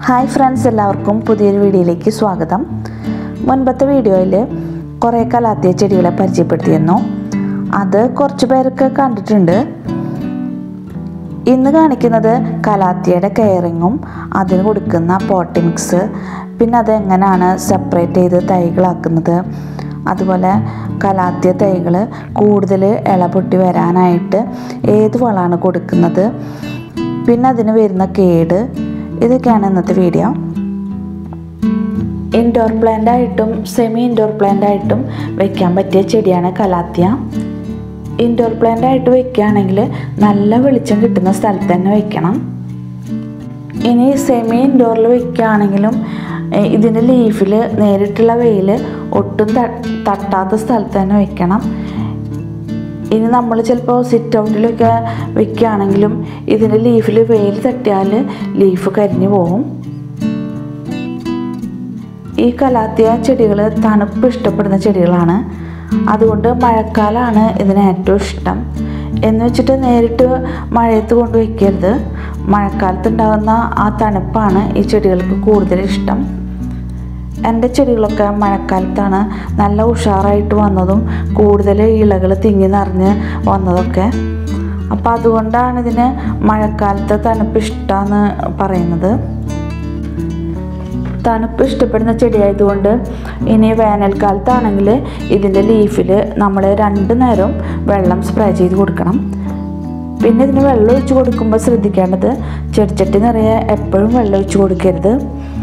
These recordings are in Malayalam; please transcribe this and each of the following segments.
ഹായ് ഫ്രണ്ട്സ് എല്ലാവർക്കും പുതിയൊരു വീഡിയോയിലേക്ക് സ്വാഗതം മുൻപത്തെ വീഡിയോയിൽ കുറേ കലാത്തിയ ചെടികളെ പരിചയപ്പെടുത്തിയിരുന്നു അത് കുറച്ച് പേരൊക്കെ കണ്ടിട്ടുണ്ട് ഇന്ന് കാണിക്കുന്നത് കലാത്തിയുടെ കെയറിങ്ങും അതിന് കൊടുക്കുന്ന പോട്ടി മിക്സ് പിന്നെ അതെങ്ങനെയാണ് സെപ്പറേറ്റ് ചെയ്ത് തൈകളാക്കുന്നത് അതുപോലെ കലാത്തിയ തൈകൾ കൂടുതൽ ഇല പൊട്ടി വരാനായിട്ട് ഏത് വളമാണ് കൊടുക്കുന്നത് പിന്നെ അതിന് വരുന്ന കേട് ഇതൊക്കെയാണ് ഇന്നത്തെ വീഡിയോ ഇൻഡോർ പ്ലാന്റ് ആയിട്ടും സെമി ഇൻഡോർ പ്ലാന്റ് ആയിട്ടും വെക്കാൻ പറ്റിയ ചെടിയാണ് കലാത്തിയ ഇൻഡോർ പ്ലാന്റ് ആയിട്ട് വെക്കുകയാണെങ്കിൽ നല്ല വെളിച്ചം കിട്ടുന്ന സ്ഥലത്ത് തന്നെ വെക്കണം ഇനി സെമി ഇൻഡോറിൽ വെക്കുകയാണെങ്കിലും എ, ഇതിൻ്റെ ലീഫിൽ നേരിട്ടുള്ള വെയിൽ ഒട്ടും ത- തട്ടാത്ത സ്ഥലത്ത് തന്നെ വെക്കണം ഇനി നമ്മൾ ചിലപ്പോൾ സിറ്റ് ഔട്ടിലൊക്കെ വെക്കുകയാണെങ്കിലും ഇതിൻ്റെ ലീഫിൽ വെയിൽ തട്ടിയാൽ ലീഫ് കരിഞ്ഞു പോകും ഈ കലാത്തിയ ചെടികൾ തണുപ്പ് ഇഷ്ടപ്പെടുന്ന ചെടികളാണ് അതുകൊണ്ട് മഴക്കാലമാണ് ഇതിന് ഏറ്റവും ഇഷ്ടം എന്ന് വെച്ചിട്ട് നേരിട്ട് മഴയത്ത് കൊണ്ട് വയ്ക്കരുത് മഴക്കാലത്ത് ഉണ്ടാകുന്ന ആ തണുപ്പാണ് ഈ ചെടികൾക്ക് കൂടുതൽ ഇഷ്ടം എൻ്റെ ചെടികളൊക്കെ മഴക്കാലത്താണ് നല്ല ഉഷാറായിട്ട് വന്നതും കൂടുതൽ ഇലകൾ തിങ്ങി നിറഞ്ഞ് വന്നതൊക്കെ അപ്പോൾ അതുകൊണ്ടാണ് ഇതിന് മഴക്കാലത്തെ തണുപ്പ് ഇഷ്ടമെന്ന് പറയുന്നത് തണുപ്പ് ഇഷ്ടപ്പെടുന്ന ചെടിയായതുകൊണ്ട് ഇനി വേനൽക്കാലത്താണെങ്കിൽ ഇതിൻ്റെ ലീഫിൽ നമ്മൾ രണ്ട് നേരം വെള്ളം സ്പ്രേ ചെയ്ത് കൊടുക്കണം പിന്നെ ഇതിന് വെള്ളം ഒഴിച്ച് കൊടുക്കുമ്പോൾ ശ്രദ്ധിക്കേണ്ടത് ചെടിച്ചട്ടി നിറയെ എപ്പോഴും വെള്ളം ഒഴിച്ച് കൊടുക്കരുത്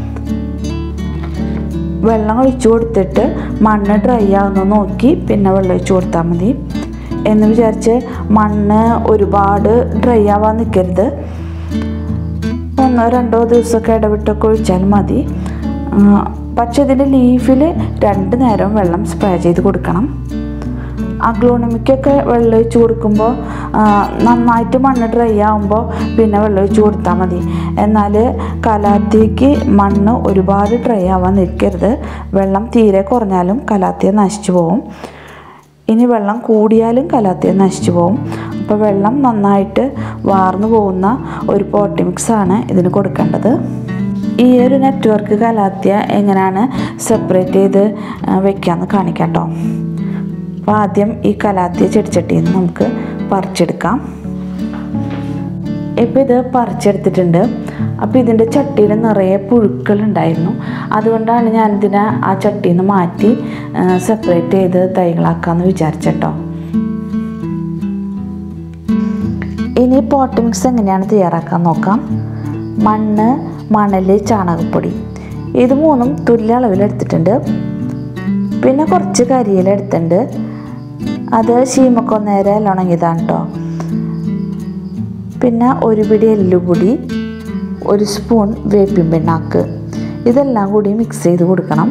വെള്ളം ഒഴിച്ച് കൊടുത്തിട്ട് മണ്ണ് ഡ്രൈ ആവുന്ന നോക്കി പിന്നെ വെള്ളം ഒഴിച്ച് കൊടുത്താൽ മതി എന്ന് വിചാരിച്ച് മണ്ണ് ഒരുപാട് ഡ്രൈ ആവാൻ നിൽക്കരുത് ഒന്നോ രണ്ടോ ദിവസമൊക്കെ ഇടവിട്ടൊക്കെ ഒഴിച്ചാൽ മതി ആ, പക്ഷെ ഇതിൻ്റെ ലീഫിൽ രണ്ട് നേരം വെള്ളം സ്പ്രേ ചെയ്ത് കൊടുക്കണം അഗ്ലോണമിക്കൊക്കെ വെള്ളം ഒഴിച്ച് കൊടുക്കുമ്പോൾ ആ, നന്നായിട്ട് മണ്ണ് ഡ്രൈ ആകുമ്പോൾ പിന്നെ വെള്ളം ഒഴിച്ച് കൊടുത്താൽ മതി എന്നാൽ കലാത്തിക്ക് മണ്ണ് ഒരുപാട് ഡ്രൈ ആവാൻ നിൽക്കരുത് വെള്ളം തീരെ കുറഞ്ഞാലും കലാത്തിയ നശിച്ചു പോകും ഇനി വെള്ളം കൂടിയാലും കലാത്തിയ നശിച്ചു പോകും അപ്പോൾ വെള്ളം നന്നായിട്ട് വാർന്നു പോകുന്ന ഒരു പോട്ടി മിക്സാണ് ഇതിന് കൊടുക്കേണ്ടത് ഈ ഒരു നെറ്റ്വർക്ക് കലാത്തിയ എങ്ങനെയാണ് സെപ്പറേറ്റ് ചെയ്ത് ആ, വെക്കാമെന്ന് കാണിക്കാം കേട്ടോ അപ്പോൾ ആദ്യം ഈ കലാത്തിയ ചെടിച്ചട്ടിയിൽ നിന്ന് നമുക്ക് പറിച്ചെടുക്കാം ഇപ്പോൾ ഇത് പറിച്ചെടുത്തിട്ടുണ്ട് അപ്പോൾ ഇതിൻ്റെ ചട്ടിയിൽ നിറയെ പുഴുക്കളുണ്ടായിരുന്നു അതുകൊണ്ടാണ് ഞാനിതിനെ ആ ചട്ടിയിൽ നിന്ന് മാറ്റി സെപ്പറേറ്റ് ചെയ്ത് തൈകളാക്കാമെന്ന് വിചാരിച്ചട്ടോ ഇനി പോട്ട് മിക്സ് എങ്ങനെയാണ് തയ്യാറാക്കാൻ നോക്കാം മണ്ണ് മണൽ ചാണകപ്പൊടി ഇത് മൂന്നും തുല്യ അളവിൽ എടുത്തിട്ടുണ്ട് പിന്നെ കുറച്ച് കരിയില എടുത്തിട്ടുണ്ട് അത് ശീമക്കൊന്നേര ഉണങ്ങിയതാണ് കേട്ടോ പിന്നെ ഒരു പിടി എല്ലുപൊടി ഒരു സ്പൂൺ വേപ്പിൻ പിണ്ണാക്ക് ഇതെല്ലാം കൂടി മിക്സ് ചെയ്ത് കൊടുക്കണം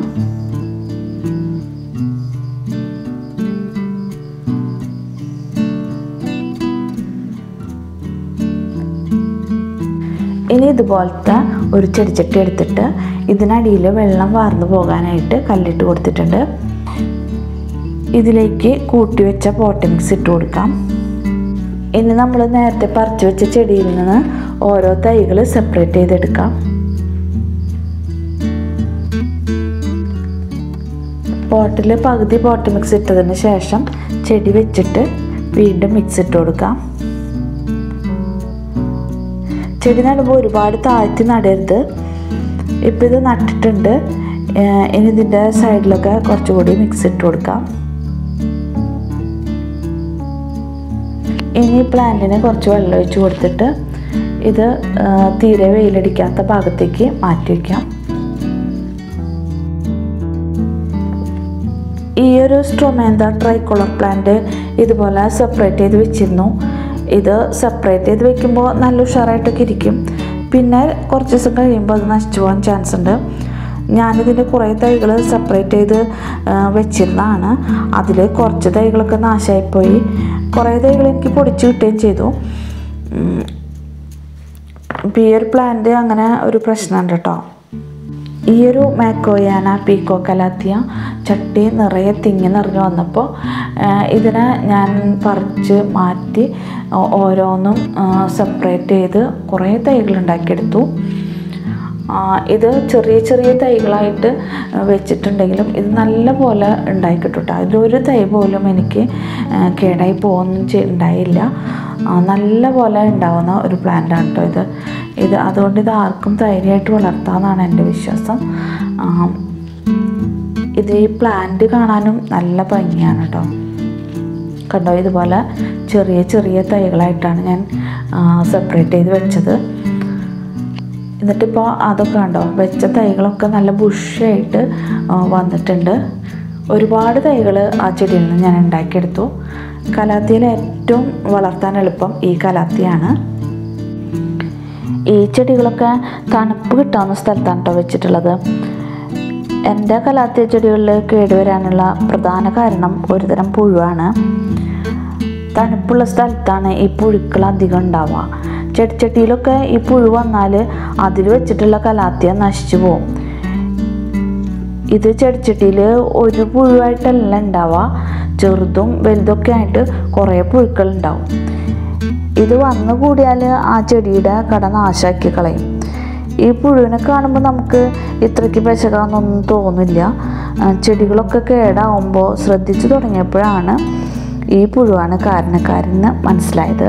ഇനി ഇതുപോലത്തെ ഒരു ചെടിച്ചട്ടി എടുത്തിട്ട് ഇതിനടിയിൽ വെള്ളം വാർന്നു പോകാനായിട്ട് കല്ലിട്ട് കൊടുത്തിട്ടുണ്ട് ഇതിലേക്ക് കൂട്ടി വെച്ച പോട്ടി മിക്സ് ഇട്ട് കൊടുക്കാം ഇനി നമ്മൾ നേരത്തെ പറിച്ചു വെച്ച ചെടിയിൽ നിന്ന് ഓരോ തൈകൾ സെപ്പറേറ്റ് ചെയ്തെടുക്കാം പോട്ടിൽ പകുതി പോട്ട് മിക്സ് ഇട്ടതിന് ശേഷം ചെടി വെച്ചിട്ട് വീണ്ടും മിക്സ് ഇട്ട് കൊടുക്കാം ചെടി നടുമ്പോൾ ഒരുപാട് താഴ്ത്തി നടരുത് ഇപ്പം ഇത് നട്ടിട്ടുണ്ട് ഏഹ് ഇനി ഇതിൻ്റെ സൈഡിലൊക്കെ കുറച്ചുകൂടി മിക്സ് ഇട്ട് കൊടുക്കാം ഇനി പ്ലാന്റിന് കുറച്ച് വെള്ളം ഒഴിച്ച് കൊടുത്തിട്ട് ഇത് ആ, തീരെ വെയിലടിക്കാത്ത ഭാഗത്തേക്ക് മാറ്റി വയ്ക്കാം ഈ ഒരു സ്ട്രോമേന്ത ട്രൈക്കോളർ പ്ലാന്റ് ഇതുപോലെ സെപ്പറേറ്റ് ചെയ്ത് വെച്ചിരുന്നു ഇത് സെപ്പറേറ്റ് ചെയ്ത് വെക്കുമ്പോൾ നല്ല ഉഷാറായിട്ടൊക്കെ ഇരിക്കും പിന്നെ കുറച്ച് ദിവസം കഴിയുമ്പോൾ അത് നശിച്ചു പോകാൻ ചാൻസ് ഉണ്ട് ഞാനിതിൻ്റെ കുറേ തൈകൾ സെപ്പറേറ്റ് ചെയ്ത് ആ, വെച്ചിരുന്നതാണ് അതിൽ കുറച്ച് തൈകളൊക്കെ നാശമായിപ്പോയി കുറേ തൈകൾ എനിക്ക് പൊടിച്ച് കിട്ടുകയും ചെയ്തു ഉം. ഇപ്പം ഈ ഒരു പ്ലാന്റ് അങ്ങനെ ഒരു പ്രശ്നമുണ്ട് കേട്ടോ ഈ ഒരു മാക്കോയാന പീക്കോ കലാത്തിയ ചട്ടി നിറയെ തിങ്ങി നിറഞ്ഞു വന്നപ്പോൾ ആ, ഇതിനെ ഞാൻ പറിച്ച് മാറ്റി ഓ- ഓരോന്നും സെപ്പറേറ്റ് ചെയ്ത് കുറേ തൈകൾ ഉണ്ടാക്കിയെടുത്തു ആ, ഇത് ചെറിയ ചെറിയ തൈകളായിട്ട് വെച്ചിട്ടുണ്ടെങ്കിലും ഇത് നല്ല പോലെ ഉണ്ടായി കിട്ടും കേട്ടോ അതിലൊരു തൈ പോലും എനിക്ക് ആ, കേടായി പോകുന്നു ചെയ്- ഉണ്ടായില്ല ആ, നല്ല പോലെ ഉണ്ടാവുന്ന ഒരു പ്ലാന്റാണ് കേട്ടോ ഇത് ഇത് അതുകൊണ്ട് ഇത് ആർക്കും ധൈര്യമായിട്ട് വളർത്താമെന്നാണ് എൻ്റെ വിശ്വാസം ആ, ഇത് ഈ പ്ലാന്റ് കാണാനും നല്ല ഭംഗിയാണ് കേട്ടോ കണ്ടോ ഇതുപോലെ ചെറിയ ചെറിയ തൈകളായിട്ടാണ് ഞാൻ സെപ്പറേറ്റ് ചെയ്ത് വെച്ചത് എന്നിട്ടിപ്പോൾ അതൊക്കെ കണ്ടോ വെച്ച തൈകളൊക്കെ നല്ല ബുഷായിട്ട് വന്നിട്ടുണ്ട് ഒരുപാട് തൈകൾ ആ ചെടിയിൽ നിന്ന് ഞാൻ ഉണ്ടാക്കിയെടുത്തു കലാത്തിയിൽ ഏറ്റവും വളർത്താൻ എളുപ്പം ഈ കലാത്തിയാണ് ഈ ചെടികളൊക്കെ തണുപ്പ് കിട്ടാവുന്ന സ്ഥലത്താണ് കേട്ടോ വെച്ചിട്ടുള്ളത് എൻ്റെ കലാത്തിയ ചെടികളിൽ കേടുവരാനുള്ള പ്രധാന കാരണം ഒരുതരം പുഴുവാണ് തണുപ്പുള്ള സ്ഥലത്താണ് ഈ പുഴുക്കൾ അധികം ഉണ്ടാവുക ചെടിച്ചട്ടിയിലൊക്കെ ഈ പുഴു വന്നാൽ അതിൽ വെച്ചിട്ടുള്ള കലാത്തിയ നശിച്ചു പോകും ഇത് ചെടിച്ചട്ടിയിൽ ഒരു പുഴുവായിട്ടല്ല ഉണ്ടാവുക ചെറുതും വലുതൊക്കെ ആയിട്ട് കുറേ പുഴുക്കൾ ഉണ്ടാവും ഇത് വന്നു കൂടിയാൽ ആ ചെടിയുടെ കട നാശാക്കി കളയും ഈ പുഴുവിനെ കാണുമ്പോൾ നമുക്ക് ഇത്രയ്ക്ക് പെശകാന്നൊന്നും തോന്നില്ല ആ, ചെടികളൊക്കെ കേടാവുമ്പോൾ ശ്രദ്ധിച്ചു തുടങ്ങിയപ്പോഴാണ് ഈ പുഴുവാണ് കാരണക്കാരെന്ന് മനസ്സിലായത്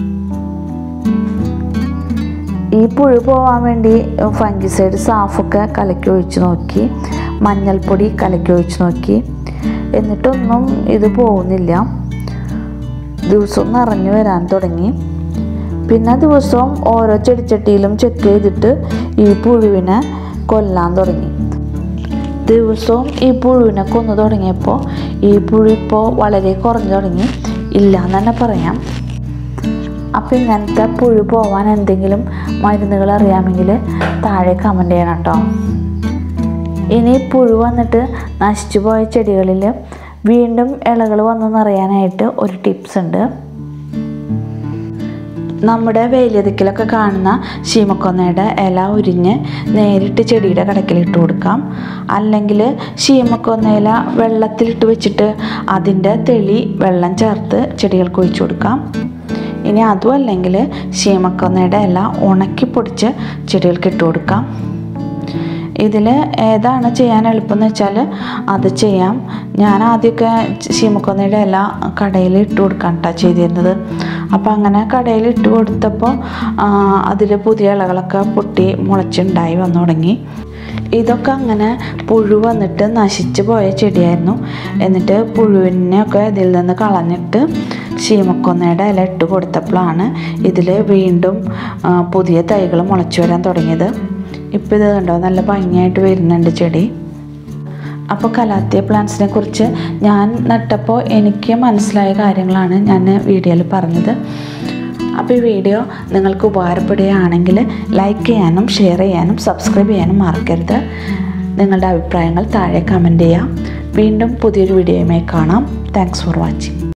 ഈ പുഴു പോവാൻ വേണ്ടി ഫംഗിസൈഡ് സാഫൊക്കെ കലക്കി ഒഴിച്ച് നോക്കി മഞ്ഞൾപ്പൊടി കലക്കി ഒഴിച്ച് നോക്കി എന്നിട്ടൊന്നും ഇത് പോകുന്നില്ല ദിവസവും നിറഞ്ഞു വരാൻ തുടങ്ങി പിന്നെ ദിവസവും ഓരോ ചെടിച്ചട്ടിയിലും ചെക്ക് ചെയ്തിട്ട് ഈ പുഴുവിനെ കൊല്ലാൻ തുടങ്ങി ദിവസവും ഈ പുഴുവിനെ കൊന്നു തുടങ്ങിയപ്പോൾ ഈ പുഴു ഇപ്പോൾ വളരെ കുറഞ്ഞു തുടങ്ങി ഇല്ല എന്ന് തന്നെ പറയാം അപ്പോൾ ഇങ്ങനത്തെ പുഴു പോവാൻ എന്തെങ്കിലും മരുന്നുകൾ അറിയാമെങ്കിൽ താഴെ കമൻറ്റ് ചെയ്യണം കേട്ടോ ഇനി പുഴു വന്നിട്ട് നശിച്ചു പോയ ചെടികളിൽ വീണ്ടും ഇലകൾ വന്നു നിറയാനായിട്ട് ഒരു ടിപ്സ് ഉണ്ട് നമ്മുടെ വേലിയതക്കിലൊക്കെ കാണുന്ന ശീമക്കൊന്നയുടെ ഇല ഉരിഞ്ഞ് നേരിട്ട് ചെടിയുടെ കടക്കിൽ ഇട്ട് കൊടുക്കാം അല്ലെങ്കിൽ ശീമക്കൊന്നയില വെള്ളത്തിലിട്ട് വെച്ചിട്ട് അതിൻ്റെ തെളി വെള്ളം ചേർത്ത് ചെടികൾക്ക് ഒഴിച്ചു കൊടുക്കാം ഇനി അതും അല്ലെങ്കിൽ ശീമക്കൊന്നയുടെ ഇല ഉണക്കി പൊടിച്ച് ചെടികൾക്ക് ഇട്ട് കൊടുക്കാം ഇതിൽ ഏതാണ് ചെയ്യാൻ എളുപ്പമെന്ന് വെച്ചാൽ അത് ചെയ്യാം ഞാൻ ആദ്യമൊക്കെ ശീമക്കൊന്നയുടെ ഇല കടയിൽ ഇട്ട് കൊടുക്കാൻ കേട്ടോ ചെയ്തിരുന്നത് അപ്പോൾ അങ്ങനെ കടയിൽ ഇട്ട് കൊടുത്തപ്പോൾ അതിൽ പുതിയ ഇലകളൊക്കെ പൊട്ടി മുളച്ചുണ്ടായി വന്നു തുടങ്ങി ഇതൊക്കെ അങ്ങനെ പുഴു വന്നിട്ട് നശിച്ചു പോയ ചെടിയായിരുന്നു എന്നിട്ട് പുഴുവിനെയൊക്കെ ഇതിൽ നിന്ന് കളഞ്ഞിട്ട് ശീമക്കൊന്നയുടെ ഇല ഇട്ട് കൊടുത്തപ്പോഴാണ് ഇതിൽ വീണ്ടും ആ, പുതിയ തൈകൾ മുളച്ചു വരാൻ തുടങ്ങിയത് ഇപ്പോൾ ഇത് കണ്ടോ നല്ല ഭംഗിയായിട്ട് വരുന്നുണ്ട് ചെടി അപ്പോൾ കലാത്തിയ പ്ലാന്റ്സിനെ കുറിച്ച് ഞാൻ നട്ടപ്പോൾ എനിക്ക് മനസ്സിലായ കാര്യങ്ങളാണ് ഞാൻ വീഡിയോയിൽ പറഞ്ഞത് അപ്പോൾ ഈ വീഡിയോ നിങ്ങൾക്ക് ഉപകാരപ്പെടുകയാണെങ്കിൽ ലൈക്ക് ചെയ്യാനും ഷെയർ ചെയ്യാനും സബ്സ്ക്രൈബ് ചെയ്യാനും മറക്കരുത് നിങ്ങളുടെ അഭിപ്രായങ്ങൾ താഴെ കമൻറ്റ് ചെയ്യാം വീണ്ടും പുതിയൊരു വീഡിയോയുമായി കാണാം താങ്ക്സ് ഫോർ വാച്ചിങ്